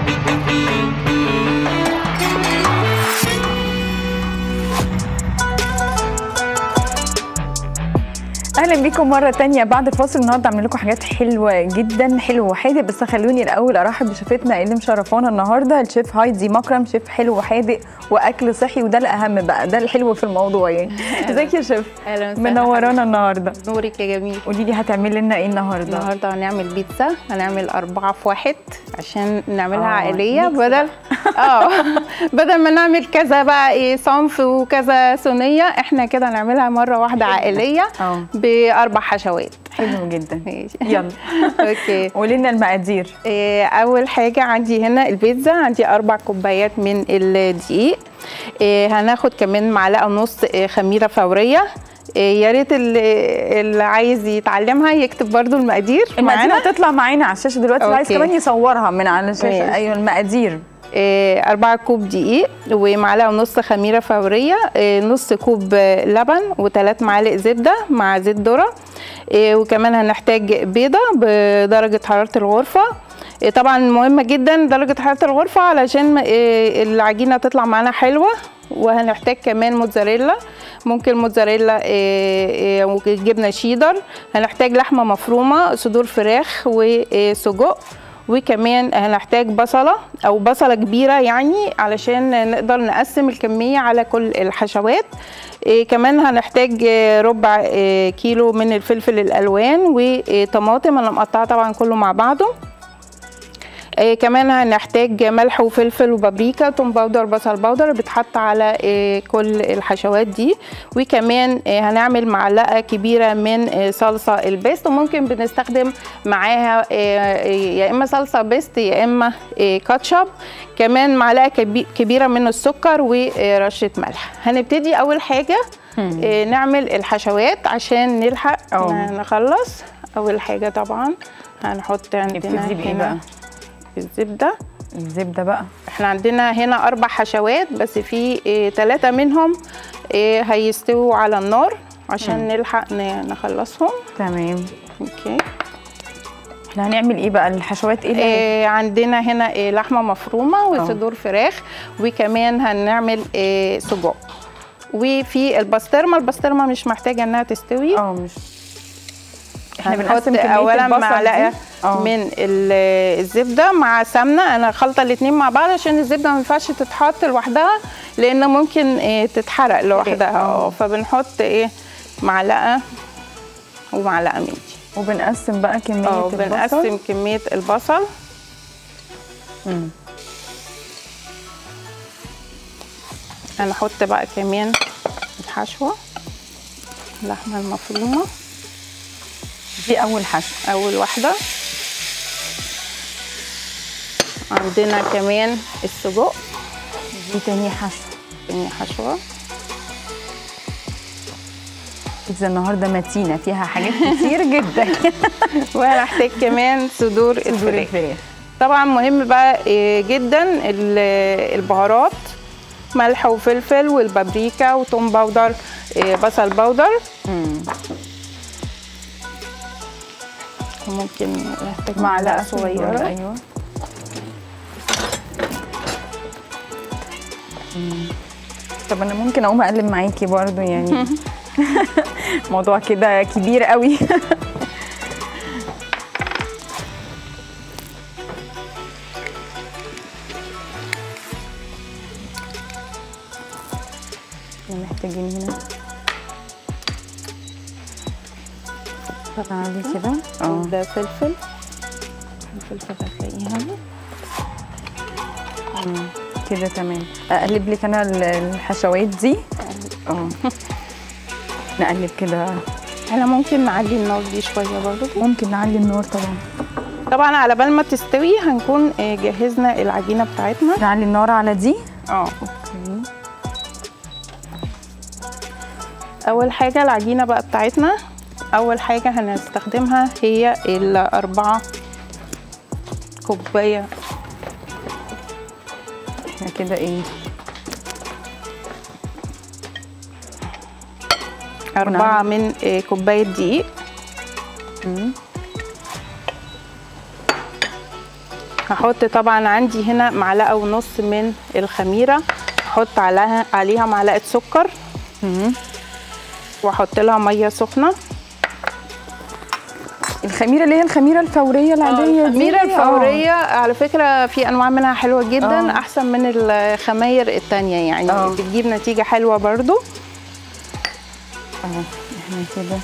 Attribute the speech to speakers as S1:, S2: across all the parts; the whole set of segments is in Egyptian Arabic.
S1: اهلا بيكم مره تانية بعد الفاصل النهارده عاملين لكم حاجات حلوه جدا حلو وحادق بس خلوني الاول ارحب بشيفتنا اللي مشرفانا النهارده الشيف هايدي مكرم شيف حلو وحادق واكل صحي وده الاهم بقى ده الحلو في الموضوع يعني ازيك يا شيف
S2: اهلا وسهلا
S1: منورانا النهارده
S2: نورك يا جميل
S1: قولي لي هتعملي لنا ايه النهارده
S2: النهارده هنعمل بيتزا هنعمل أربعة في واحد عشان نعملها
S1: آه،
S2: عائلية
S1: ميكس
S2: بدل اه بدل ما نعمل كذا بقى ايه صنف وكذا صينية احنا كده نعملها مرة واحدة عائلية
S1: اه
S2: بأربع حشوات
S1: حلو جدا
S2: ماشي
S1: يلا
S2: اوكي
S1: قولي لنا المقادير
S2: إيه، اول حاجه عندي هنا البيتزا عندي اربع كوبايات من الدقيق إيه، هناخد كمان معلقه ونص إيه، خميره فوريه إيه، يا ريت اللي اللي عايز يتعلمها يكتب برضو المقادير
S1: المقادير
S2: معانا
S1: هتطلع معانا على الشاشه دلوقتي اللي عايز
S2: أوكي.
S1: كمان يصورها من على الشاشه
S2: ماشي.
S1: ايوه المقادير
S2: إيه، أربعة كوب دقيق ومعلقة ونص خميرة فورية إيه، نص كوب آه، لبن وثلاث معالق زبدة مع زيت ذرة إيه، وكمان هنحتاج بيضة بدرجة حرارة الغرفة إيه، طبعا مهمة جدا درجة حرارة الغرفة علشان ما- إيه، العجينة تطلع معانا حلوة وهنحتاج كمان موتزاريلا ممكن موتزاريلا إيه، إيه، وجبنة شيدر هنحتاج لحمة مفرومة صدور فراخ وسجق وكمان هنحتاج بصلة أو بصلة كبيرة يعني علشان نقدر نقسم الكمية على كل الحشوات إيه كمان هنحتاج آه، ربع آه، كيلو من الفلفل الألوان وطماطم أنا مقطعة طبعا كله مع بعضه آه كمان هنحتاج ملح وفلفل وبابريكا توم باودر بصل باودر بتحط على آه كل الحشوات دي وكمان آه هنعمل معلقه كبيره من آه صلصه البيست وممكن بنستخدم معاها آه آه، يا اما صلصه بيست يا اما آه كاتشب كمان معلقه كبي- كبيره من السكر ورشه ملح هنبتدي اول حاجه آه نعمل الحشوات عشان نلحق
S1: أه.
S2: ن- نخلص اول حاجه طبعا هنحط عندنا
S1: نبتدي بإيه
S2: هنا
S1: بقى؟
S2: الزبده
S1: الزبده بقى
S2: احنا عندنا هنا اربع حشوات بس في ثلاثه منهم إيه، هيستووا على النار عشان نلحق ن- نخلصهم
S1: تمام
S2: اوكي
S1: احنا هنعمل ايه بقى الحشوات ايه اللي
S2: إيه عندنا هنا إيه لحمه مفرومه وصدور فراخ وكمان هنعمل إيه سجق وفي البسطرمه البسطرمه مش محتاجه انها تستوي
S1: اه مش احنا
S2: هنحط
S1: بنقسم كمية
S2: اولا
S1: البصل
S2: معلقه
S1: دي. آه.
S2: من ال- الزبده مع سمنه انا خلطه الاثنين مع بعض عشان الزبده ما ينفعش تتحط لوحدها لان ممكن إيه تتحرق لوحدها
S1: آه.
S2: اه فبنحط ايه معلقه ومعلقه ميدي
S1: وبنقسم بقى كميه
S2: اه
S1: البصل
S2: بنقسم كميه البصل
S1: مم.
S2: هنحط بقى كمان الحشوه اللحمه المفرومه
S1: دي اول حشو
S2: اول واحده عندنا كمان السجق
S1: دي تاني حشو
S2: تاني حشوه
S1: بيتزا النهارده متينه فيها حاجات كتير جدا
S2: وهنحتاج كمان صدور
S1: صدور
S2: الفراخ
S1: الفراخ
S2: طبعا مهم بقى إيه، جدا ال- البهارات ملح وفلفل والبابريكا وتوم باودر إيه، بصل باودر
S1: مم.
S2: ممكن نحتاج
S1: معلقه
S2: صغيره
S1: صغيره ايوه مم. طب انا ممكن اقوم اقلب معاكي برضو يعني موضوع كده كبير قوي احنا محتاجين هنا تعالي كده اه
S2: ده فلفل الفلفل هتلاقيه هنا
S1: مم. كده تمام اقلب لك انا ال- الحشوات دي اه نقلب كده
S2: احنا ممكن نعلي النار دي شويه برضو
S1: ممكن نعلي النار طبعا
S2: طبعا على بال ما تستوي هنكون آه، جهزنا العجينه بتاعتنا
S1: نعلي النار على دي
S2: اه
S1: اوكي
S2: اول حاجه العجينه بقى بتاعتنا اول حاجه هنستخدمها هي الاربعه كوبايه
S1: احنا كده ايه
S2: أربعة من آه، كوباية دقيق
S1: مم.
S2: هحط طبعا عندي هنا معلقه ونص من الخميره احط عليها عليها معلقه سكر واحط لها ميه سخنه
S1: الخميره اللي هي الخميره الفوريه العاديه دي
S2: الخميره
S1: آه.
S2: الفوريه على فكره في انواع منها حلوه جدا
S1: آه.
S2: احسن من الخماير التانية يعني
S1: آه.
S2: بتجيب نتيجه حلوه برضو
S1: اهو احنا كده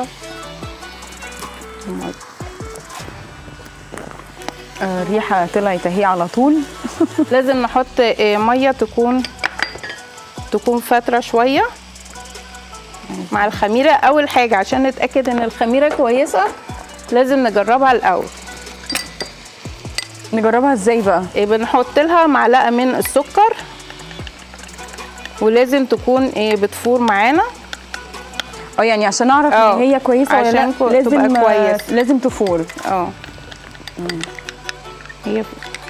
S1: آه، الريحه طلعت اهي على طول
S2: لازم نحط آه، ميه تكون تكون فتره شويه مع الخميره اول حاجه عشان نتاكد ان الخميره كويسه لازم نجربها الاول
S1: نجربها ازاي بقى
S2: إيه، بنحط لها معلقه من السكر ولازم تكون إيه، بتفور معانا
S1: اه يعني عشان اعرف
S2: آه،
S1: ان هي كويسه ولا
S2: عشان
S1: لا
S2: كو-
S1: لازم
S2: تبقى كويس.
S1: لازم تفور
S2: اه هي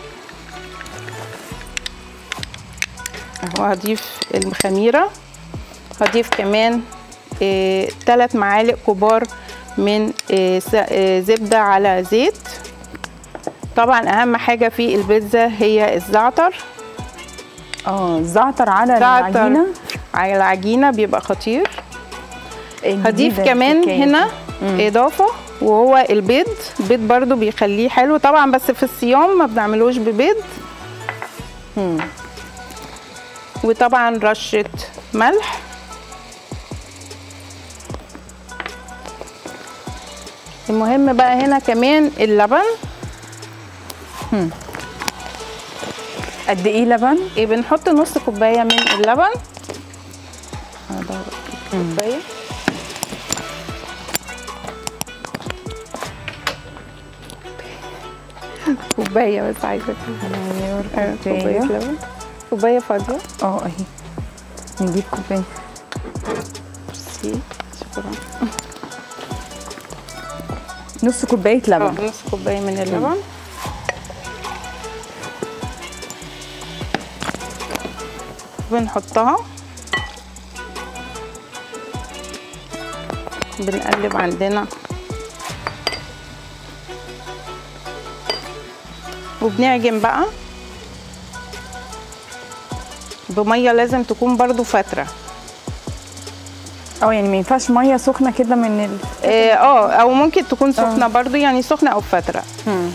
S2: وهضيف الخميره هضيف كمان إيه ثلاث معالق كبار من إيه س- إيه زبده على زيت طبعا اهم حاجه في البيتزا هي الزعتر
S1: اه الزعتر على
S2: زعتر
S1: العجينه
S2: على العجينه بيبقى خطير هضيف
S1: جديدة
S2: كمان
S1: الحكاية
S2: هنا
S1: دي.
S2: اضافه وهو البيض البيض برضو بيخليه حلو طبعا بس في الصيام ما بنعملوش ببيض
S1: مم.
S2: وطبعا رشه ملح المهم بقى هنا كمان اللبن
S1: قد ايه لبن
S2: إيه بنحط نص كوبايه من اللبن هذا كوبايه كوبايه بس عايزه آه، كوبايه
S1: كوبايه
S2: لبن كوبايه فاضيه
S1: اه اهي نجيب كوبايه
S2: ميرسي شكرا
S1: نص كوبايه
S2: اه
S1: لبن
S2: نص كوبايه من اللبن بنحطها بنقلب عندنا وبنعجن بقى بميه لازم تكون برضو فتره
S1: اه يعني ما ينفعش ميه سخنه كده من ال...
S2: اه آه، او ممكن تكون سخنه برضو يعني سخنه او فتره
S1: مم.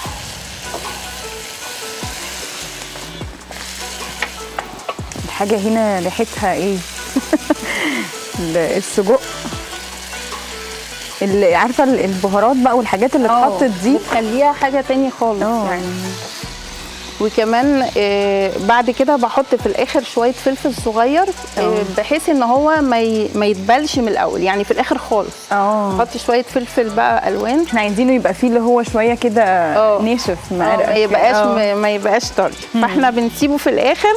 S1: الحاجه هنا ريحتها ايه ال- السجق اللي عارفه ال- البهارات بقى والحاجات اللي اتحطت دي
S2: بتخليها حاجه تاني خالص
S1: اه
S2: يعني وكمان آه بعد كده بحط في الاخر شويه فلفل صغير آه
S1: اه.
S2: بحيث ان هو ما ي- ما يتبلش من الاول يعني في الاخر خالص
S1: اه
S2: حط شويه فلفل بقى الوان
S1: احنا عايزينه يبقى فيه اللي هو شويه كده
S2: اه.
S1: ناشف
S2: آه،
S1: مقرقش
S2: ما يبقاش
S1: اه.
S2: ما- ما يبقاش طري فاحنا بنسيبه في الاخر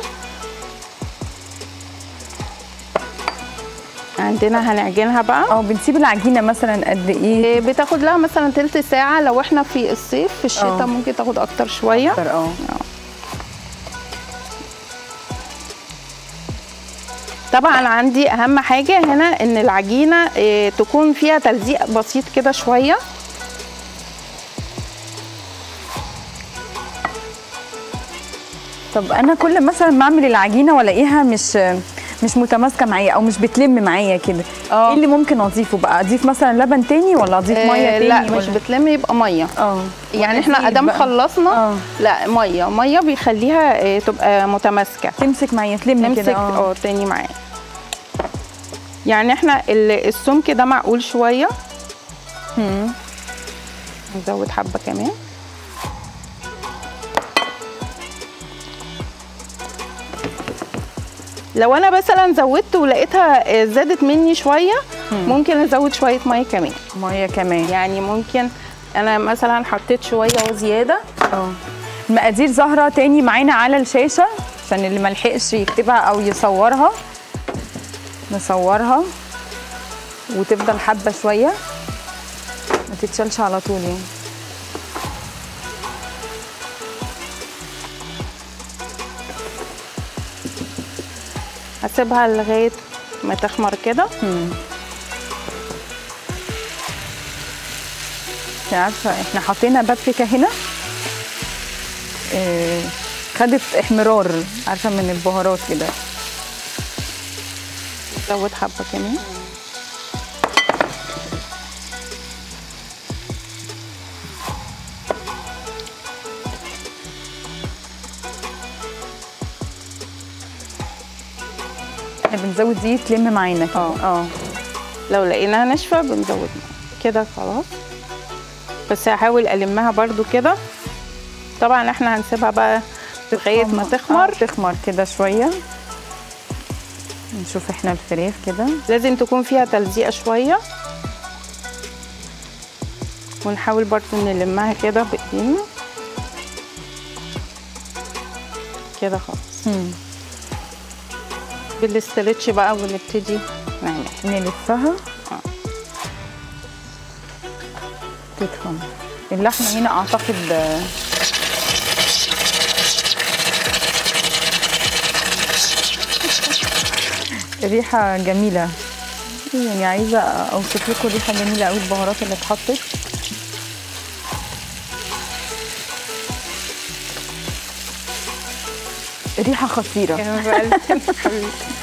S2: عندنا هنعجنها بقى
S1: اه بنسيب العجينه مثلا قد ايه
S2: آه، بتاخد لها مثلا تلت ساعة لو احنا في الصيف في الشتاء
S1: اه.
S2: ممكن تاخد اكتر شوية
S1: اكتر اه
S2: طبعا عندي اهم حاجة هنا ان العجينة آه، تكون فيها تلزيق بسيط كده شوية
S1: طب انا كل مثلا ما اعمل العجينه والاقيها مش مش متماسكه معايا او مش بتلم معايا كده
S2: اه.
S1: ايه اللي ممكن اضيفه بقى اضيف مثلا لبن تاني ولا اضيف ميه
S2: آه،
S1: تاني
S2: لا
S1: ولا؟
S2: مش بتلم يبقى مية
S1: اه
S2: يعني احنا
S1: وأزيد
S2: ادام
S1: بقى.
S2: خلصنا
S1: اه.
S2: لا مية مية بيخليها آه، تبقى متماسكة
S1: تمسك معايا تلم
S2: نمسك
S1: كده اه
S2: اه تاني معاه يعني احنا ال- السمك ده معقول شوية
S1: مم.
S2: نزود حبة كمان لو انا مثلا زودت ولقيتها آه، زادت مني شويه ممكن ازود شويه ميه كمان
S1: ميه كمان
S2: يعني ممكن انا مثلا حطيت شويه وزياده
S1: اه المقادير ظاهره تاني معانا على الشاشه عشان اللي ملحقش يكتبها او يصورها نصورها وتفضل حبه شويه ما تتشالش على طول يعني
S2: هسيبها لغايه ما تخمر كده
S1: انت عارفه احنا حطينا بابريكا هنا آه، خدت احمرار عارفه من البهارات كده
S2: زود حبه كمان
S1: احنا بنزود دي تلم معانا كده.
S2: اه.
S1: اه
S2: لو لقيناها ناشفه بنزود كده خلاص بس هحاول المها برضو كده طبعا احنا هنسيبها بقى لغايه ما تخمر
S1: آه، تخمر كده شويه نشوف احنا الفراخ كده
S2: لازم تكون فيها تلزيقه شويه ونحاول برضو نلمها كده بايدينا كده خلاص
S1: مم.
S2: بالاسترتش بقى ونبتدي نعمل
S1: نلفها
S2: آه.
S1: تدخل اللحمه هنا اعتقد آه، ريحه جميله يعني عايزه اوصف لكم ريحه جميله قوي البهارات اللي اتحطت ريحه خطيره
S2: كمان بقى حبيبي.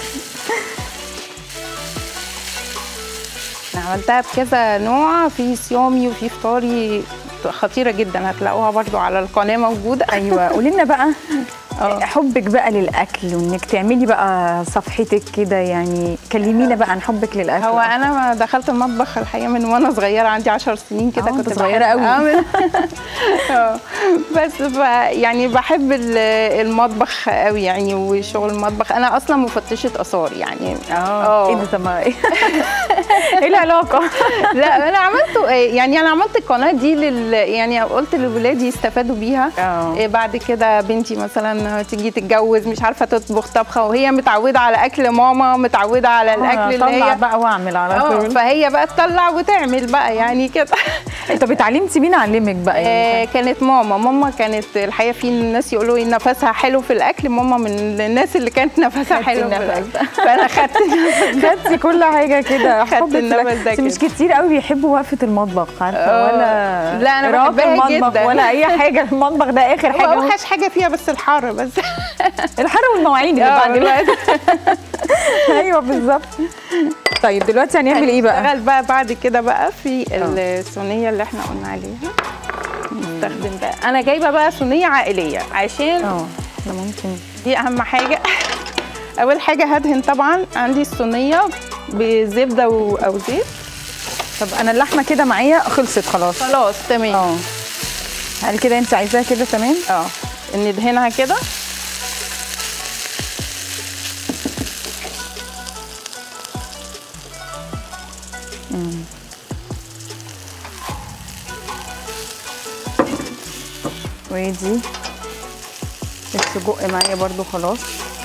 S2: انا عملتها بكذا نوع في صيامي وفي فطاري خطيره جدا هتلاقوها برضو على القناه موجوده
S1: ايوه قولي لنا بقى
S2: اه.
S1: حبك بقى للاكل وانك تعملي بقى صفحتك كده يعني كلمينا بقى عن حبك للاكل
S2: هو انا ما دخلت المطبخ الحقيقه من وانا صغيره عندي 10 سنين كده
S1: اه،
S2: كنت
S1: انت صغيرة
S2: بحب
S1: قوي.
S2: أعمل. اه. بس ف يعني بحب ال- المطبخ قوي يعني وشغل المطبخ انا اصلا مفتشه اثار يعني
S1: اه ايه ده طب ما- ايه العلاقه
S2: لا انا عملته يعني انا عملت القناه دي لل يعني قلت للولاد يستفادوا بيها
S1: اه.
S2: إيه بعد كده بنتي مثلا تيجي تتجوز مش عارفه تطبخ طبخه وهي متعوده على اكل ماما متعوده على الاكل اللي
S1: طلع
S2: هي
S1: بقى واعمل على
S2: اه
S1: طول
S2: فهي بقى تطلع وتعمل بقى يعني كده
S1: طب اتعلمتي مين علمك بقى
S2: آه،
S1: يعني
S2: كانت ماما ماما كانت الحقيقه في ناس يقولوا إن نفسها حلو في الاكل ماما من الناس اللي كانت نفسها
S1: خدتي
S2: حلو في
S1: النفس
S2: الاكل
S1: ده.
S2: فانا خدت
S1: خدتي كل حاجه كده
S2: خدت
S1: حبك
S2: النفس
S1: للأكل.
S2: ده
S1: بس مش
S2: كده.
S1: كتير قوي بيحبوا وقفه المطبخ عارفه
S2: اه.
S1: ولا
S2: لا، أنا
S1: إراقة
S2: بحبها
S1: المطبخ
S2: جدا.
S1: ولا اي حاجه المطبخ ده اخر
S2: هو
S1: حاجه
S2: اوحش حاجه فيها بس الحر بس
S1: الحر والمواعين اللي
S2: اه،
S1: بعد
S2: والله.
S1: ايوه بالظبط طيب دلوقتي هنعمل ايه بقى
S2: هنشتغل بقى بعد كده بقى في الصينيه اللي احنا قلنا عليها نستخدم بقى انا جايبه بقى صينيه عائليه عشان
S1: اه احنا ممكن
S2: دي اهم حاجه اول حاجه هدهن طبعا عندي الصينيه بزبده و- او زيت
S1: طب انا اللحمه كده معايا خلصت خلاص
S2: خلاص تمام
S1: اه هل كده انت عايزاها كده تمام
S2: اه ندهنها كده
S1: ودي السجق معايا برضو خلاص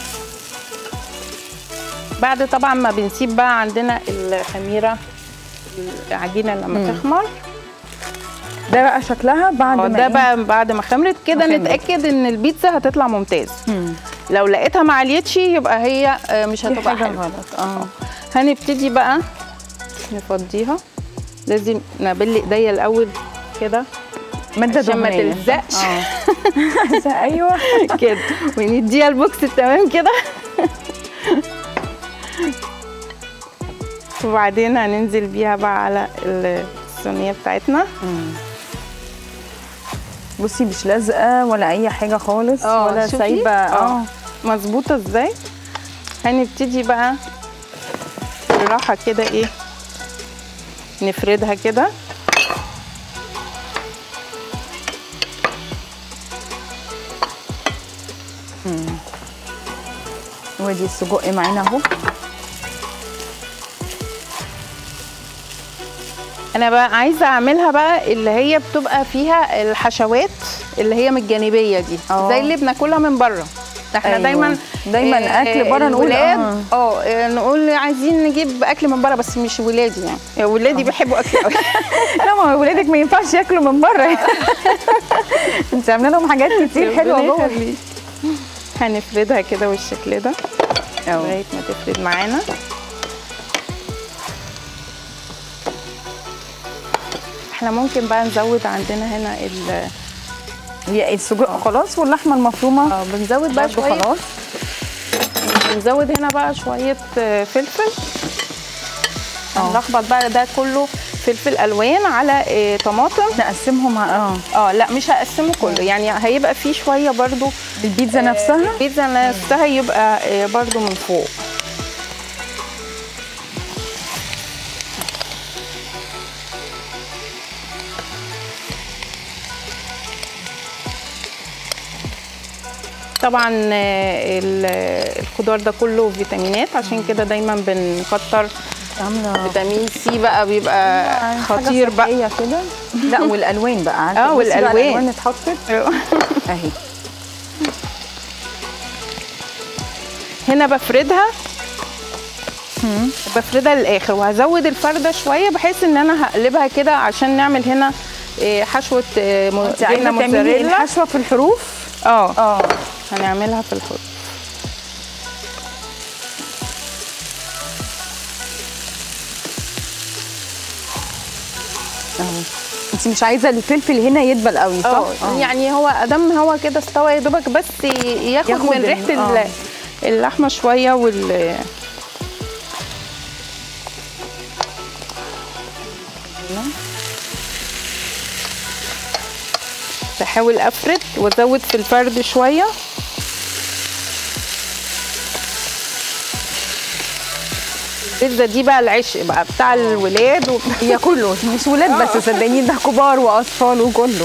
S2: بعد طبعا ما بنسيب بقى عندنا الخميره العجينه لما
S1: مم.
S2: تخمر
S1: ده بقى شكلها بعد
S2: اه
S1: ما
S2: ده
S1: إيه؟
S2: بقى بعد ما خمرت كده
S1: خمرت.
S2: نتاكد ان البيتزا هتطلع ممتاز
S1: مم.
S2: لو لقيتها ما عليتش يبقى هي آه، مش
S1: دي
S2: هتبقى
S1: حاجه
S2: حلوه
S1: غلط اه
S2: هنبتدي بقى نفضيها لازم نبل ايديا الاول كده
S1: ماده
S2: عشان ما
S1: دهنيه
S2: تلزقش.
S1: اه ايوه
S2: كده ونديها البوكس التمام كده وبعدين هننزل بيها بقى على الصينيه بتاعتنا
S1: بصي مش لازقه ولا اي حاجه خالص
S2: اه،
S1: ولا
S2: شوفي؟
S1: سايبه اه
S2: اه. مظبوطه ازاي هنبتدي بقى بالراحه كده ايه نفردها كده
S1: ودي السجق معانا اهو
S2: انا بقى عايزه اعملها بقى اللي هي بتبقى فيها الحشوات اللي هي من الجانبيه دي
S1: اه.
S2: زي اللي بناكلها من بره احنا
S1: أيوة.
S2: دايما
S1: دايماً
S2: آه،
S1: أكل
S2: آه،
S1: بره نقول
S2: الولاد
S1: آه.
S2: اه آه، نقول عايزين نجيب اكل من بره بس مش ولادي يعني ولادي بيحبوا اكل قوي
S1: لا ما هو ولادك ما ينفعش ياكلوا من بره انت عامله لهم حاجات كتير حلوه
S2: ربنا
S1: جوه
S2: يخليك. هنفردها كده بالشكل ده
S1: أهو.
S2: لغايه ما تفرد معانا احنا ممكن بقى نزود عندنا هنا ال-
S1: هي السجق خلاص واللحمه المفرومه
S2: اه بنزود بقى
S1: برضو
S2: شويه
S1: خلاص
S2: بنزود هنا بقى شويه آه، فلفل هنلخبط بقى ده كله فلفل الوان على آه، طماطم
S1: نقسمهم اه
S2: اه لا مش هقسمه كله يعني هيبقى فيه شويه برضو
S1: البيتزا نفسها
S2: البيتزا نفسها يبقى آه، برضو من فوق طبعا آه، ال- الخضار ده كله فيتامينات عشان كده دايما بنكتر
S1: عامله
S2: فيتامين سي بقى بيبقى خطير بقى
S1: هي كده لا والالوان بقى عارفة
S2: اه،
S1: بصي بقى
S2: والألوان.
S1: الالوان اتحطت اهي
S2: هنا بفردها بفردها للاخر وهزود الفرده شويه بحيث ان انا هقلبها كده عشان نعمل هنا إيه، حشوه إيه، مو-
S1: انت عايزه
S2: جبنه
S1: تعملي
S2: موتزاريلا
S1: الحشوه في الحروف
S2: اه
S1: اه
S2: هنعملها في الحوض
S1: انت مش عايزه الفلفل هنا يدبل قوي صح
S2: اه يعني هو ادم هو كده استوى يا دوبك بس ياخد,
S1: ياخد
S2: من
S1: ال-
S2: ريحه
S1: آه.
S2: ال- اللحمه شويه وال بحاول افرد وازود في الفرد شويه البيتزا دي بقى العشق بقى بتاع الولاد و...
S1: هي كله مش ولاد بس صدقيني ده كبار واطفال وكله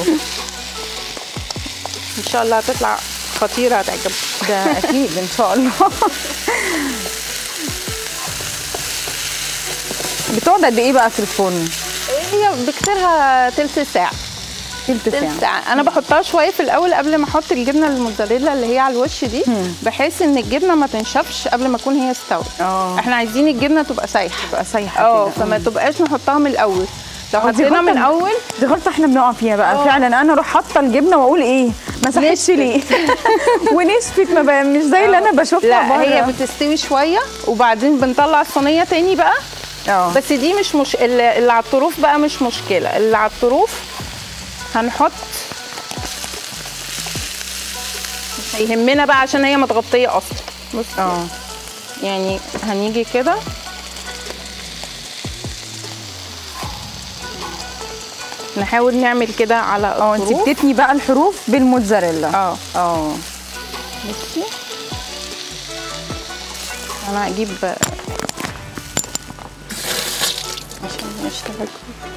S2: ان شاء الله هتطلع خطيره هتعجبك
S1: ده اكيد ان شاء الله بتقعد قد ايه بقى في الفرن
S2: هي بكتيرها تلت ساعه
S1: تلت
S2: تلت
S1: ساعه
S2: ساعة أنا بحطها شوية في الأول قبل ما أحط الجبنة الموتزاريلا اللي هي على الوش دي بحيث إن الجبنة ما تنشفش قبل ما تكون هي استوت
S1: اه
S2: إحنا عايزين الجبنة تبقى سايحة
S1: تبقى سايحه
S2: اه
S1: كده.
S2: فما تبقاش نحطها من الأول لو
S1: اه، دي
S2: حطينا من
S1: غلطة-
S2: الأول
S1: دي غلطه احنا بنقع فيها بقى
S2: اه.
S1: فعلا انا اروح حاطه الجبنه واقول ايه ما ساحتش
S2: نشفت.
S1: ليه ونشفت ما بقى مش زي اللي انا بشوفها
S2: لا
S1: بره
S2: هي بتستوي شوية وبعدين بنطلع الصينية تاني بقى
S1: اه
S2: بس دي مش مش اللي اللي على الطروف بقى مش مشكلة اللي على الطروف هنحط مش هيهمنا بقى عشان هي متغطية أصلا بص
S1: اه
S2: يعني هنيجي كده نحاول نعمل كده على
S1: اه انت
S2: الطروف.
S1: بتتني بقى الحروف بالموتزاريلا
S2: اه
S1: اه
S2: بصي انا هجيب عشان نشتغل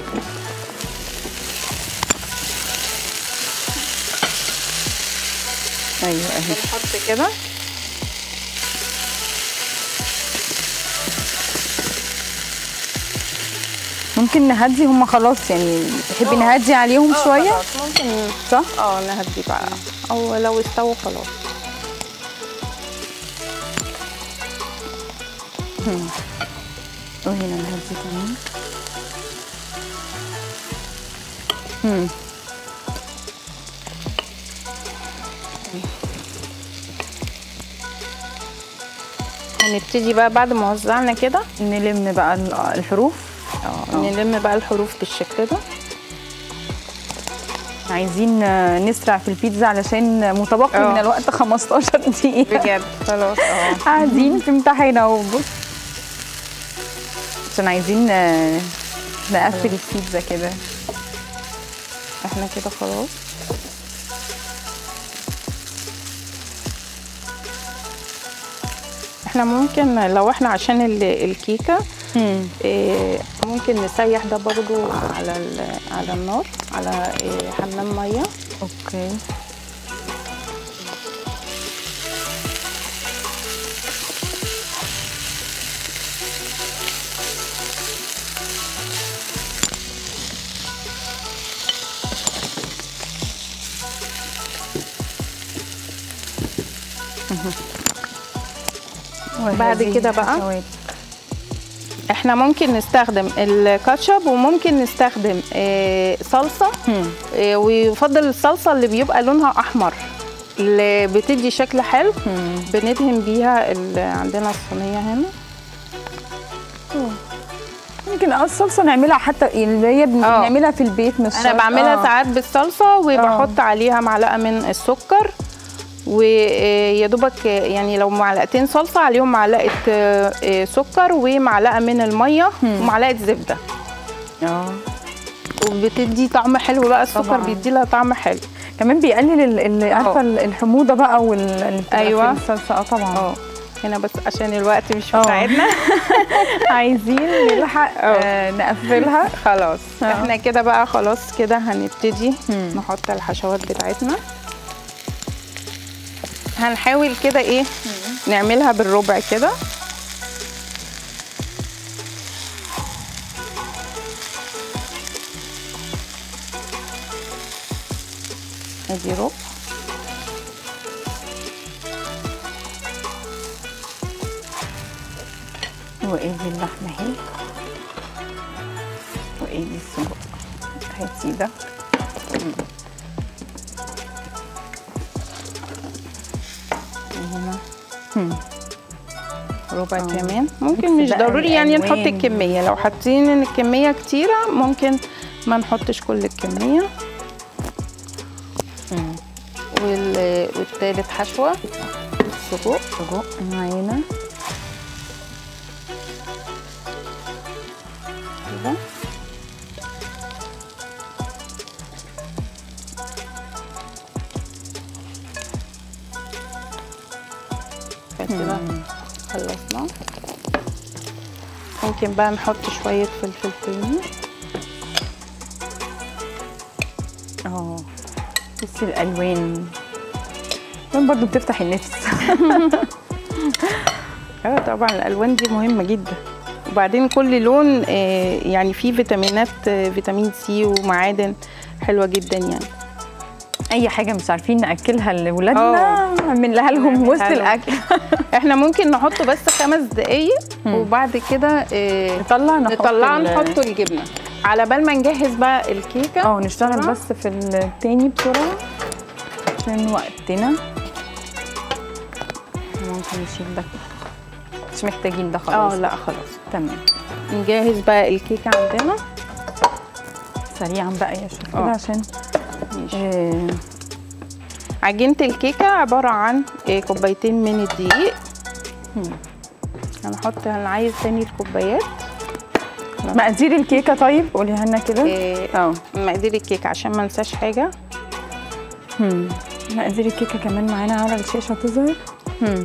S1: ايوه اهي
S2: نحط كده
S1: ممكن نهدي هم خلاص يعني تحبي نهدي عليهم شويه
S2: خلاص ممكن
S1: صح
S2: اه نهدي بقى او لو استووا خلاص
S1: وهنا نهدي كمان مم.
S2: هنبتدي بقى بعد ما وزعنا كده
S1: نلم بقى ال- الحروف
S2: اه نلم بقى الحروف بالشكل ده
S1: عايزين آه، نسرع في البيتزا علشان متبقي
S2: اه.
S1: من الوقت 15 دقيقة
S2: بجد خلاص اه
S1: قاعدين في امتحان اهو بص عشان عايزين آه، نقفل البيتزا كده
S2: احنا كده خلاص احنا ممكن لو احنا عشان ال- الكيكه إيه، ممكن نسيح ده برضو على ال- على النار على إيه، حمام ميه
S1: اوكي
S2: بعد
S1: وهذه
S2: كده بقى
S1: الحشوات.
S2: احنا ممكن نستخدم الكاتشب وممكن نستخدم إيه، صلصه
S1: مم.
S2: إيه، ويفضل الصلصه اللي بيبقى لونها احمر اللي بتدي شكل حلو
S1: مم.
S2: بندهن بيها ال- عندنا الصينيه هنا
S1: ممكن اه الصلصه نعملها حتى اللي هي بن-
S2: آه.
S1: بنعملها في البيت مش
S2: انا
S1: شرط-
S2: بعملها
S1: آه.
S2: ساعات بالصلصه وبحط عليها معلقه من السكر ويا دوبك يعني لو معلقتين صلصه عليهم معلقه آه، آه، سكر ومعلقه من الميه ومعلقه زبده
S1: اه
S2: وبتدي طعم حلو بقى السكر
S1: طبعاً.
S2: بيدي لها طعم حلو
S1: كمان بيقلل ال- ال- عارفه
S2: آه.
S1: ال- الحموضه بقى وال- اللي بتبقى
S2: أيوة.
S1: في الصلصه اه طبعا
S2: اه هنا بس عشان الوقت مش
S1: آه.
S2: مساعدنا
S1: عايزين نلحق آه نقفلها
S2: خلاص
S1: آه.
S2: احنا كده بقى خلاص كده هنبتدي
S1: مم.
S2: نحط الحشوات بتاعتنا هنحاول كده ايه نعملها بالربع كده ادي ربع
S1: وايدي اللحمه اهي وايدي السجق هاتي ده
S2: هنا
S1: مم.
S2: ربع
S1: آه.
S2: كمان ممكن مش
S1: بقى
S2: ضروري يعني نحط
S1: الألوان.
S2: الكمية لو حاطين ان الكمية كتيرة ممكن ما نحطش كل الكمية
S1: مم.
S2: وال... والتالت حشوة السجق
S1: سجق معانا
S2: كده كده
S1: مم.
S2: خلصنا ممكن بقى نحط شوية فلفل تاني
S1: اه بصي الالوان الالوان برضو بتفتح النفس
S2: اه طبعا الالوان دي مهمه جدا وبعدين كل لون آه، يعني فيه فيتامينات آه، فيتامين سي ومعادن حلوه جدا يعني
S1: اي حاجه مش عارفين ناكلها لاولادنا نعملها لهم
S2: نعملها
S1: وسط
S2: لهم.
S1: الاكل
S2: احنا ممكن نحطه بس خمس دقايق
S1: مم.
S2: وبعد كده آه،
S1: نطلع نحط
S2: نطلع
S1: ال-
S2: نحطه الجبنه على بال ما نجهز بقى الكيكه
S1: اه نشتغل
S2: بسرعة.
S1: بس في التاني بسرعه عشان وقتنا ممكن نشيل ده مش محتاجين ده خلاص
S2: اه لا خلاص
S1: تمام
S2: نجهز بقى الكيكه عندنا
S1: سريعا بقى يا شيخ كده
S2: اه.
S1: عشان
S2: ماشي.
S1: آه
S2: عجينه الكيكه عباره عن آه، كوبايتين من الدقيق
S1: مم.
S2: هنحط هنعايز تاني الكوبايات
S1: مقادير الكيكه طيب قوليها لنا كده
S2: آه،
S1: اه
S2: مقادير الكيكه عشان ما انساش حاجه
S1: هم. مقادير الكيكه كمان معانا على الشاشه تظهر هم.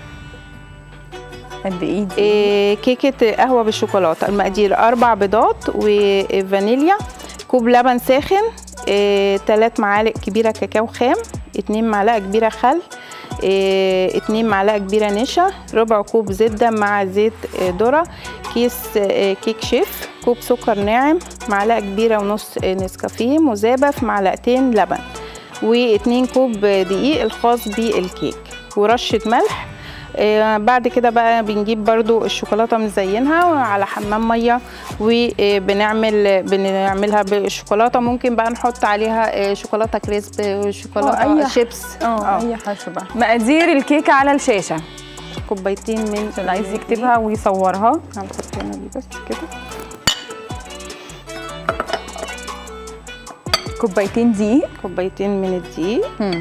S1: قد ايه دي؟
S2: إيه، كيكه قهوه بالشوكولاته المقادير اربع بيضات وفانيليا كوب لبن ساخن إيه، تلات معالق كبيره كاكاو خام اتنين معلقه كبيره خل إيه، اتنين معلقه كبيره نشا ربع كوب زبده مع زيت إيه، ذره كيس إيه، كيك شيف كوب سكر ناعم معلقه كبيره ونص إيه، نسكافيه مذابه في معلقتين لبن واتنين كوب دقيق الخاص بالكيك ورشه ملح آه، بعد كده بقى بنجيب برضو الشوكولاته مزينها على حمام ميه وبنعمل بنعملها بالشوكولاته ممكن بقى نحط عليها آه، شوكولاته كريسب
S1: اه،
S2: شوكولاته
S1: أي
S2: شيبس
S1: اه اي حشو بقى مقادير الكيكه على الشاشه
S2: كوبايتين من
S1: اللي عايز يكتبها ويصورها
S2: هنحط هنا دي بس كده
S1: كوبايتين دقيق
S2: كوبايتين من الدقيق
S1: هم.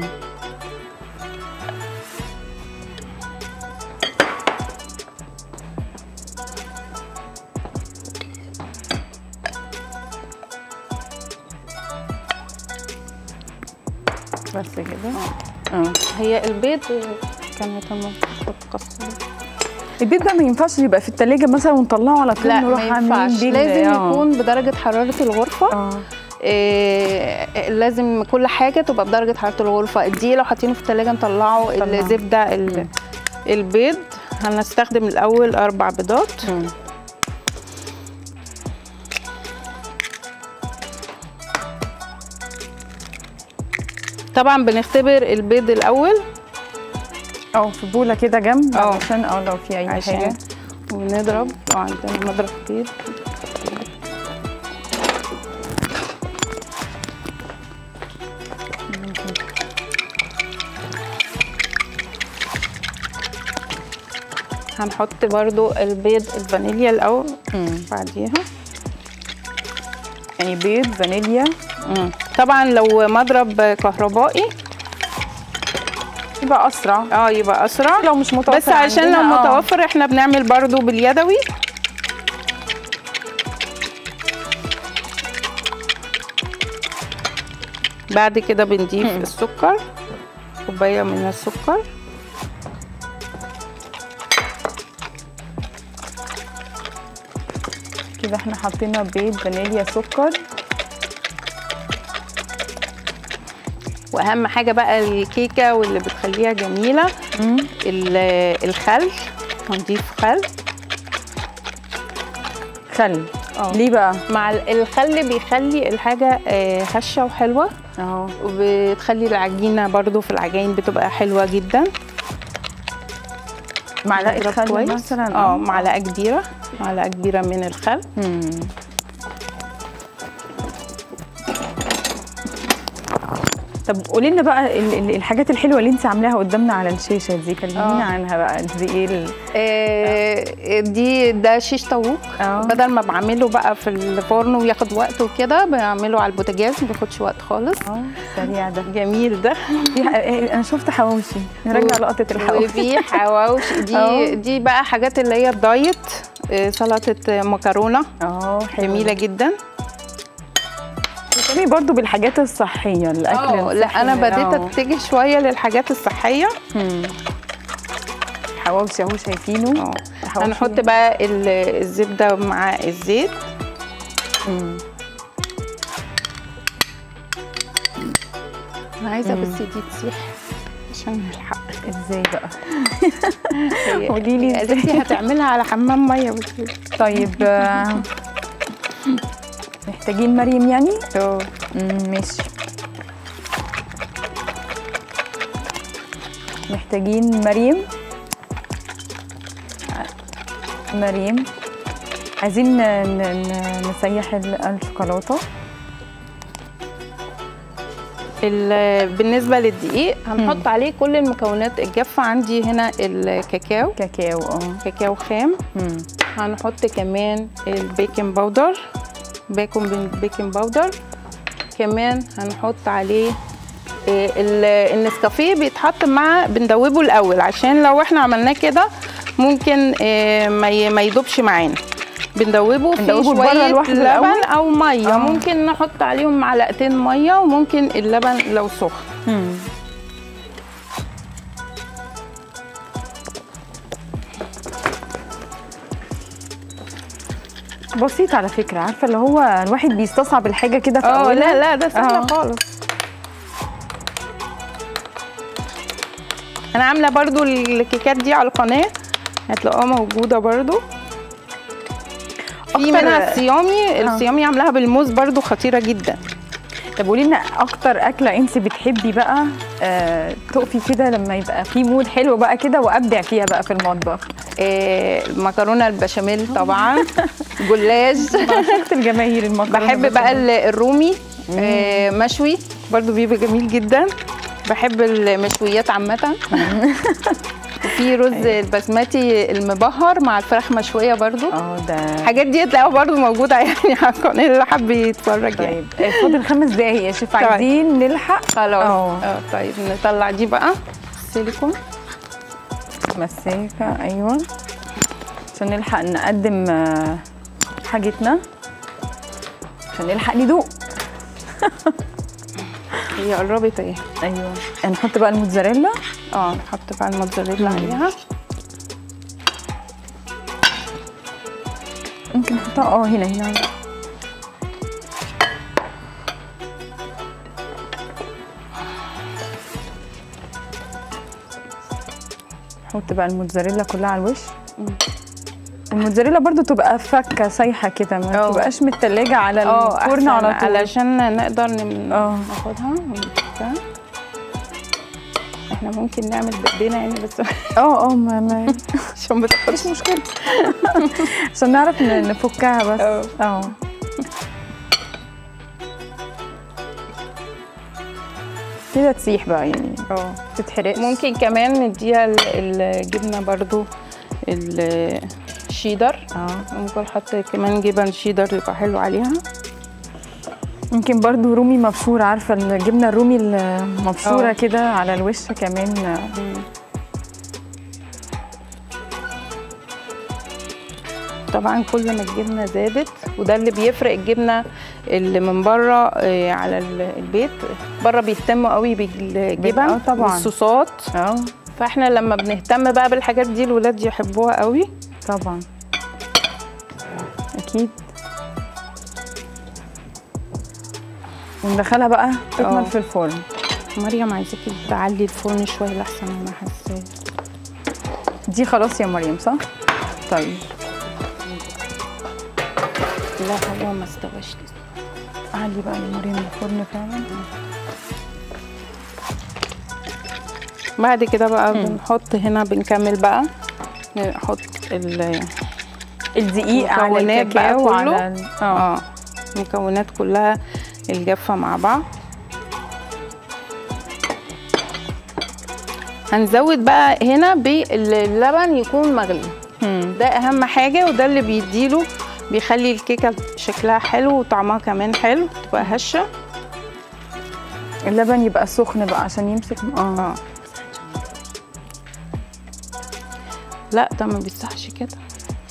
S1: بس كده اه
S2: هي البيض كانت المفروض تكسر
S1: البيض بقى ما ينفعش يبقى في التلاجة مثلا ونطلعه على طول
S2: لا
S1: نروح
S2: ما
S1: عاملين
S2: ينفعش
S1: بيه ال-
S2: لازم
S1: اه.
S2: يكون بدرجه حراره الغرفه
S1: اه
S2: إيه لازم كل حاجه تبقى بدرجه حراره الغرفه الدقيق لو حاطينه في التلاجة نطلعه
S1: نطلعه.
S2: الزبده ال- البيض هنستخدم الاول اربع بيضات
S1: مم.
S2: طبعا بنختبر البيض الاول
S1: اه في بوله كده جنب
S2: اه.
S1: عشان اه لو في اي
S2: عشان
S1: حاجه
S2: ونضرب لو عندنا مضرب بيض هنحط برضو البيض الفانيليا الاول
S1: مم.
S2: بعديها
S1: يعني بيض فانيليا
S2: مم. طبعا لو مضرب كهربائي
S1: يبقى اسرع
S2: اه يبقى اسرع
S1: لو مش متوفر
S2: بس عشان لو
S1: عندنا، آه.
S2: متوفر احنا بنعمل برضو باليدوي بعد كده بنضيف
S1: مم.
S2: السكر كوبايه من السكر
S1: كده احنا حطينا بيض فانيليا سكر
S2: واهم حاجه بقى الكيكه واللي بتخليها جميله ال- الخل هنضيف خل
S1: خل
S2: اه.
S1: ليه بقى
S2: مع ال- الخل بيخلي الحاجه آه، هشه وحلوه
S1: اهو
S2: وبتخلي العجينه برضو في العجين بتبقى حلوه جدا
S1: معلقه
S2: نضرب
S1: خل
S2: كويس.
S1: مثلا
S2: اه معلقه كبيره معلقه كبيره من الخل
S1: مم. طب قولي لنا بقى ال- ال- الحاجات الحلوه اللي انت عاملاها قدامنا على الشاشه دي كلمينا
S2: اه.
S1: عنها بقى دي ايه ال-
S2: آه، دي ده شيش طاووق
S1: اه.
S2: بدل ما بعمله بقى في الفرن وياخد وقت وكده بعمله على البوتاجاز ما بياخدش وقت خالص
S1: اه سريع ده
S2: جميل ده
S1: في ح- إيه، انا شفت حواوشي نرجع لقطه الحواوشي
S2: وفي حواوشي
S1: اه.
S2: دي دي بقى حاجات اللي هي الدايت آه، سلطه مكرونه
S1: اه حلو
S2: جميله جدا
S1: بتهتمي برضو بالحاجات الصحيه الاكل
S2: اه لا
S1: الصحي
S2: انا
S1: ده.
S2: بديت
S1: اه.
S2: اتجه شويه للحاجات الصحيه
S1: مم. حواوشي اهو شايفينه
S2: اه
S1: حواوشي.
S2: هنحط بقى ال- الزبده مع الزيت
S1: مم.
S2: انا عايزه
S1: مم.
S2: بس دي تسيح عشان نلحق
S1: ازاي بقى
S2: هي-
S1: قوليلي
S2: هي
S1: ازاي.
S2: قالت هتعملها على حمام ميه بس
S1: طيب آه، محتاجين مريم يعني
S2: اه
S1: مم، ماشي محتاجين مريم مريم عايزين ن- ن- نسيح ال- الشوكولاته
S2: ال- بالنسبه للدقيق هنحط عليه كل المكونات الجافه عندي هنا الكاكاو
S1: كاكاو اه
S2: كاكاو خام
S1: مم.
S2: هنحط كمان البيكنج باودر بيكون بيكنج باودر كمان هنحط عليه آه، ال- النسكافيه بيتحط مع بندوبه الاول عشان لو احنا عملناه كده ممكن آه، ما ي- ما يدوبش معانا بندوبه في
S1: بندوبه لبره
S2: شويه
S1: لوحده
S2: لبن
S1: الأول؟
S2: او ميه
S1: آه.
S2: ممكن نحط عليهم معلقتين ميه وممكن اللبن لو سخن
S1: مم. بسيط على فكرة عارفة اللي هو الواحد بيستصعب الحاجة كده في
S2: اه
S1: أولها
S2: لا لا ده سهل
S1: آه.
S2: خالص انا عامله برضو الكيكات دي على القناه هتلاقوها موجوده برضو في
S1: أكتر-
S2: منها الصيامي الصيامي عاملاها بالموز برضو خطيره جدا
S1: طب قولي لنا اكتر اكله انت بتحبي بقى آه تقفي كده لما يبقى في مود حلو بقى كده وابدع فيها بقى في المطبخ
S2: آه، المكرونه البشاميل طبعا جلاش
S1: معشوقة الجماهير المكرونه
S2: بحب بقى ال- الرومي آه، مشوي برضو بيبقى جميل جدا بحب المشويات عامة وفي رز البسمتي المبهر مع الفراخ مشوية برضو
S1: اه ده
S2: الحاجات دي هتلاقوها برضو موجودة يعني على القناة اللي حابب يتفرج يعني
S1: طيب آه، فاضل خمس دقايق يا شيف
S2: طيب.
S1: عايزين نلحق
S2: خلاص
S1: اه.
S2: اه طيب نطلع دي بقى سيليكون
S1: مساكة ايوه عشان نلحق نقدم آه، حاجتنا عشان نلحق ندوق
S2: هي قربت اهي
S1: ايوه نحط بقى الموتزاريلا
S2: اه نحط بقى الموتزاريلا عليها
S1: ممكن نحطها اه هنا هنا نحط بقى الموتزاريلا كلها على الوش الموتزاريلا برضو تبقى فكه سايحه كده ما
S2: اه.
S1: تبقاش متلجه على
S2: اه
S1: الفرن
S2: أحسن
S1: على طول
S2: علشان نقدر نم-
S1: اه.
S2: ناخدها ونمسكها احنا ممكن نعمل بايدينا يعني بس
S1: اه اه ما ما
S2: عشان ما تاخدش
S1: مفيش مشكله عشان نعرف ن- نفكها بس
S2: اه.
S1: اه كده تسيح بقى يعني
S2: اه
S1: تتحرق
S2: ممكن كمان نديها ال- الجبنه برضو الشيدر
S1: اه
S2: ممكن نحط كمان جبن شيدر يبقى حلو عليها
S1: يمكن برضو رومي مبشور عارفه الجبنه الرومي المبشوره
S2: اه.
S1: كده على الوش كمان
S2: طبعا كل ما الجبنه زادت وده اللي بيفرق الجبنه اللي من بره آه، على ال- البيت بره بيهتموا قوي بالجبن
S1: اه طبعاً.
S2: والصوصات
S1: اه
S2: فاحنا لما بنهتم بقى بالحاجات دي الولاد يحبوها قوي
S1: طبعا اكيد وندخلها بقى
S2: اه.
S1: تكمل في الفرن
S2: مريم عايزاكي تعلي الفرن شويه لحسن انا حاساه
S1: دي خلاص يا مريم صح طيب
S2: لا هو ما استواش لسه
S1: علي بقى يا مريم الفرن فعلا
S2: بعد كده بقى بنحط هنا بنكمل بقى نحط ال
S1: الدقيق على
S2: المكونات بقى
S1: الكاكاو
S2: كله.
S1: وعلى ال- اه
S2: اه المكونات كلها الجافه مع بعض هنزود بقى هنا باللبن يكون مغلي
S1: مم.
S2: ده اهم حاجه وده اللي بيديله بيخلي الكيكه شكلها حلو وطعمها كمان حلو تبقى هشه
S1: اللبن يبقى سخن بقى عشان يمسك اه
S2: اه لا ده ما بيصحش كده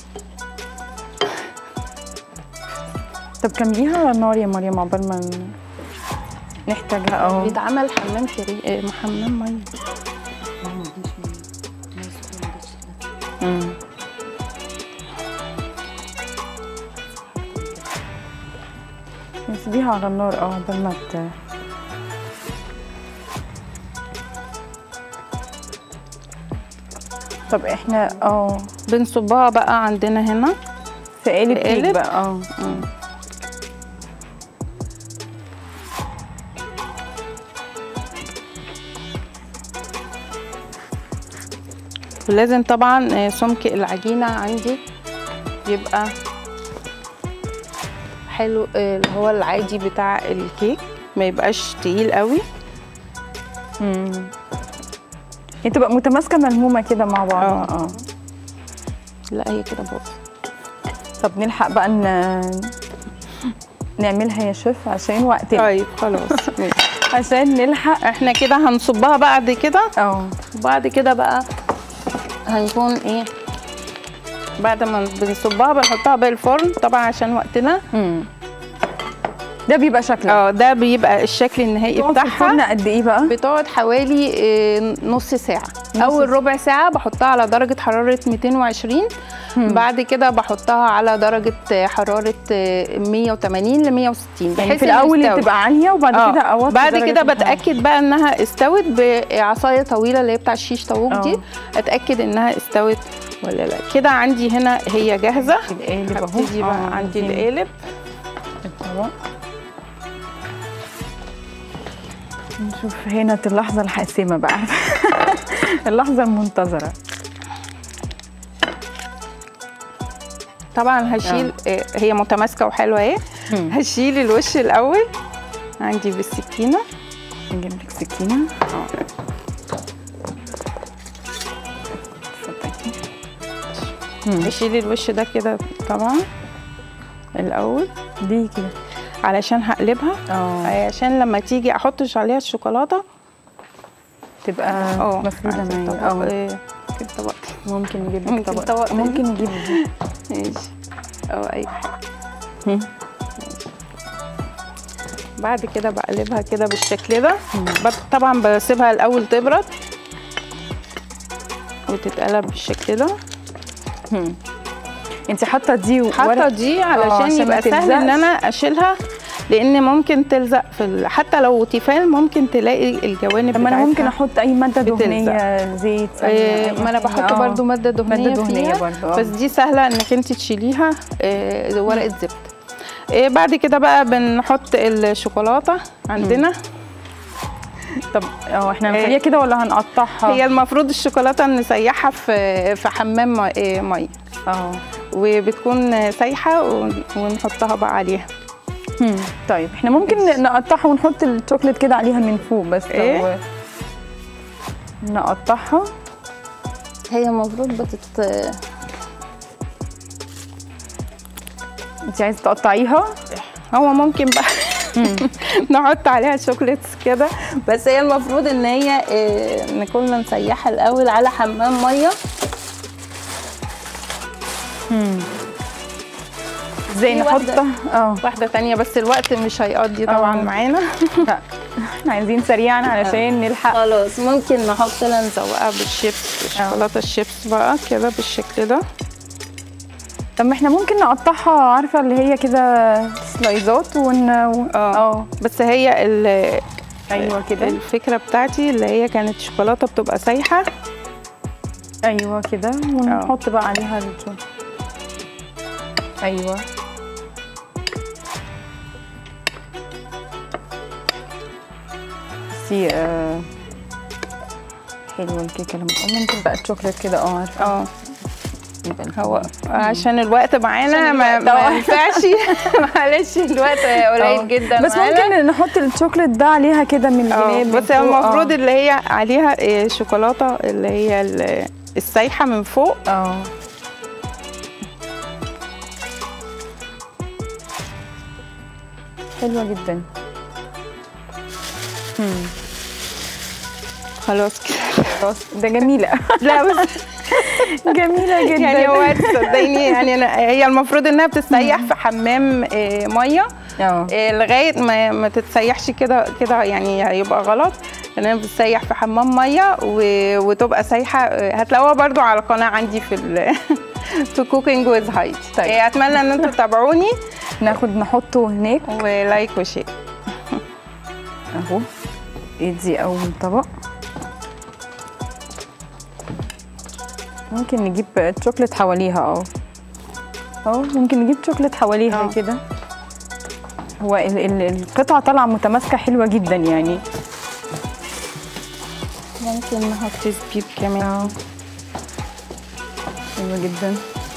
S1: طب كمليها على النار يا مريم عقبال ما ن- نحتاجها اه
S2: بيتعمل حمام كري آه، حمام ميه
S1: مم. نسيبيها على النار اه عقبال ما ت... طب احنا اه
S2: بنصبها بقى عندنا هنا
S1: في قالب
S2: في
S1: كيك
S2: قالب؟
S1: بقى اه
S2: ولازم طبعا آه، سمك العجينة عندي يبقى حلو آه، اللي هو العادي بتاع الكيك ما يبقاش تقيل قوي
S1: مم. هي تبقى متماسكه ملمومه كده مع بعض
S2: اه.
S1: اه
S2: لا هي كده باظت
S1: طب نلحق بقى ن... نعملها يا شيف عشان وقتنا
S2: طيب خلاص ماشي.
S1: عشان نلحق
S2: احنا كده هنصبها بعد كده
S1: اه
S2: وبعد كده بقى هنكون ايه بعد ما بنصبها بنحطها بقى الفرن طبعا عشان وقتنا
S1: مم. ده بيبقى شكلها
S2: اه ده بيبقى الشكل النهائي
S1: تقعد في
S2: بتاعها
S1: الفرن قد ايه بقى؟
S2: بتقعد حوالي آه، نص ساعة أول ربع ساعة بحطها على درجة حرارة 220 بعد كده بحطها على درجة آه، حرارة آه، 180 ل 160
S1: يعني
S2: بحيث
S1: في
S2: إنها
S1: الاول
S2: تستوي.
S1: تبقى عاليه وبعد
S2: آه،
S1: كده اوطي
S2: بعد
S1: درجة
S2: كده
S1: الحرارة.
S2: بتاكد بقى انها استوت بعصايه طويله اللي هي بتاع الشيش طاووق دي
S1: آه.
S2: اتاكد انها استوت ولا لا كده عندي هنا هي جاهزه
S1: القالب اهو
S2: هبتدي بقى
S1: آه،
S2: عندي
S1: فين
S2: القالب
S1: الطبق نشوف هنا اللحظه الحاسمه بقى اللحظه المنتظره
S2: طبعا هشيل آه. هي متماسكه وحلوه اهي
S1: مم.
S2: هشيل الوش الاول عندي بالسكينه
S1: نجيب لك سكينه
S2: اه
S1: اتفضلي
S2: هشيل الوش ده كده طبعا الاول
S1: دي كده
S2: علشان هقلبها
S1: اه
S2: عشان لما تيجي احطش عليها الشوكولاته
S1: تبقى
S2: اه
S1: مفروده
S2: عايزة
S1: معايا
S2: طبق،
S1: اه
S2: آه، كده طبق
S1: ممكن نجيب لك
S2: ممكن
S1: طبق
S2: طبق تاني.
S1: ممكن نجيب دي
S2: ماشي او اي حاجه
S1: مم.
S2: بعد كده بقلبها كده بالشكل ده بط- طبعا بسيبها الاول تبرد وتتقلب بالشكل ده
S1: مم. انت حاطه دي
S2: حاطه
S1: ورق
S2: دي
S1: عشان
S2: علشان
S1: ما
S2: يبقى سهل ان
S1: تلزقش.
S2: انا اشيلها لان ممكن تلزق في ال... حتى لو تيفال ممكن تلاقي الجوانب
S1: طب ما انا
S2: بتاعتها
S1: ممكن احط اي ماده
S2: بتلزق.
S1: دهنيه زيت سمنة،
S2: آه،
S1: أي
S2: ما انا
S1: حاجة.
S2: بحط
S1: آه.
S2: برضو ماده دهنيه,
S1: مادة دهنية
S2: فيها
S1: برضو، آه.
S2: بس دي سهله انك انت تشيليها آه، ورقه زبده آه، بعد كده بقى بنحط الشوكولاته عندنا
S1: طب اه احنا
S2: آه.
S1: هنخليها كده ولا هنقطعها
S2: هي المفروض الشوكولاته نسيحها في في حمام مي- آه، ميه
S1: اه
S2: وبتكون سايحه ون- ونحطها بقى عليها
S1: هم. طيب احنا ممكن نقطعها ونحط الشوكليت كده عليها من فوق بس لو
S2: إيه؟
S1: نقطعها
S2: هي المفروض بتت
S1: انت عايزه تقطعيها
S2: هو ممكن بقى نحط عليها شوكليتس كده بس هي المفروض ان هي آه، نكون نسيحها الاول على حمام ميه
S1: ازاي
S2: في
S1: نحطها اه
S2: واحده تانية بس الوقت مش هيقضي طبعا
S1: آه.
S2: معانا
S1: لا احنا عايزين سريعا علشان نلحق
S2: خلاص ممكن نحط لها نزوقها بالشيبس شوكولاته الشيبس بقى كده بالشكل ده
S1: طب ما احنا ممكن نقطعها عارفه اللي هي كده سلايزات ون
S2: اه
S1: اه
S2: بس هي ال-
S1: ايوه كده
S2: الفكره بتاعتي اللي هي كانت شوكولاته بتبقى سايحه
S1: ايوه كده ونحط بقى عليها الجو ايوه بصي آه حلوه الكيكه لما أو ممكن بقى الشوكليت كده اه عارفه
S2: اه
S1: يبقى
S2: هو عشان الوقت معانا
S1: عشان
S2: ما,
S1: الوقت،
S2: ما
S1: اه.
S2: ينفعش معلش الوقت
S1: آه.
S2: قليل جدا
S1: بس
S2: معانا.
S1: ممكن نحط الشوكليت ده عليها كده من
S2: اه
S1: الجناب من
S2: بس هو
S1: فوق، اه.
S2: المفروض اللي هي عليها إيه، شوكولاته اللي هي ال- السايحه من فوق
S1: اه حلوه جدا
S2: خلاص كده
S1: خلاص ده جميله
S2: لا بس
S1: جميله جدا
S2: يعني هو صدقيني يعني أنا هي المفروض انها بتتسيح في حمام إيه، ميه
S1: اه
S2: إيه، لغايه ما ما تتسيحش كده كده يعني هيبقى غلط لان انا بتسيح في حمام ميه و- وتبقى سايحه إيه، هتلاقوها برضو على القناه عندي في ال في كوكينج ويز هايدي
S1: طيب.
S2: إيه، اتمنى ان انتوا تتابعوني
S1: ناخد نحطه هناك
S2: ولايك وشير
S1: اهو ادي اول طبق ممكن نجيب شوكليت حواليها اه اهو ممكن نجيب شوكليت حواليها
S2: اه.
S1: كده هو ال ال القطعه طالعه متماسكه حلوه جدا يعني
S2: ممكن نحط زبيب كمان
S1: اه حلوه جدا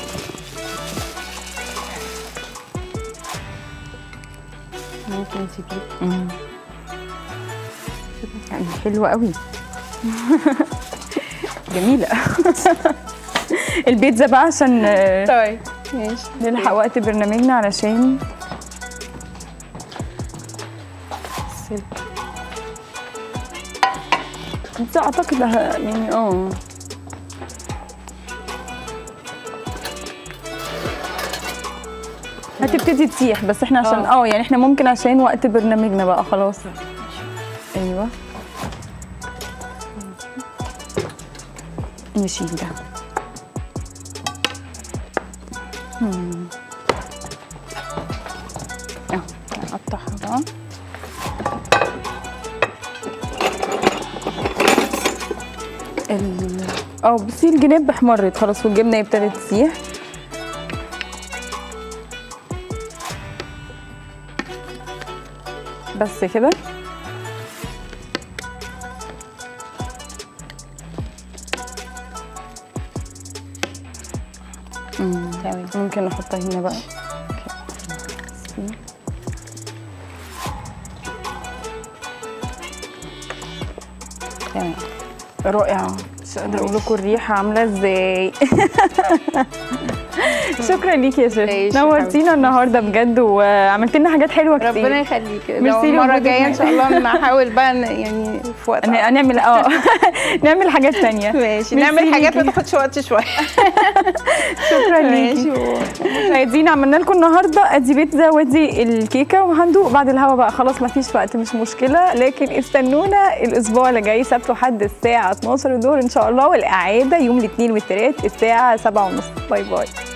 S2: ممكن زبيب
S1: مم. يعني حلوه قوي جميله البيتزا بقى عشان آه،
S2: طيب ماشي
S1: نلحق وقت برنامجنا علشان
S2: سلك.
S1: بس اعتقد ه- يعني اه هتبتدي تسيح بس احنا عشان
S2: اه.
S1: اه يعني احنا ممكن عشان وقت برنامجنا بقى خلاص ايوه نشيل ده مم. اه
S2: نقطعها بقى
S1: ال اه بصي الجناب احمرت خلاص والجبنه ابتدت تسيح بس كده مم.
S2: تمام
S1: ممكن نحطها هنا بقى
S2: تمام
S1: رائعة مش قادرة اقول لكم الريحة عاملة ازاي شكرا ليكي يا
S2: ماشي يا
S1: شيخ نورتينا النهارده بجد وعملت لنا حاجات حلوة كتير
S2: ربنا يخليك لو
S1: ميرسي
S2: المره
S1: لوجودك
S2: الجايه ان
S1: معانا.
S2: شاء الله نحاول بقى ن- يعني في وقت
S1: ن-
S2: أقرب.
S1: نعمل اه نعمل حاجات تانية
S2: ماشي
S1: ميرسي
S2: نعمل حاجات ما
S1: ليكي.
S2: تاخدش وقت شويه
S1: شكرا ليكي
S2: ماشي
S1: عايزين عملنا لكم النهارده ادي بيتزا وادي الكيكه وهندوق بعد الهوا بقى خلاص ما فيش وقت مش مشكله لكن استنونا الاسبوع اللي جاي سبت وحد الساعه 12 الظهر ان شاء الله والاعاده يوم الاثنين والثلاث الساعه 7:30 باي باي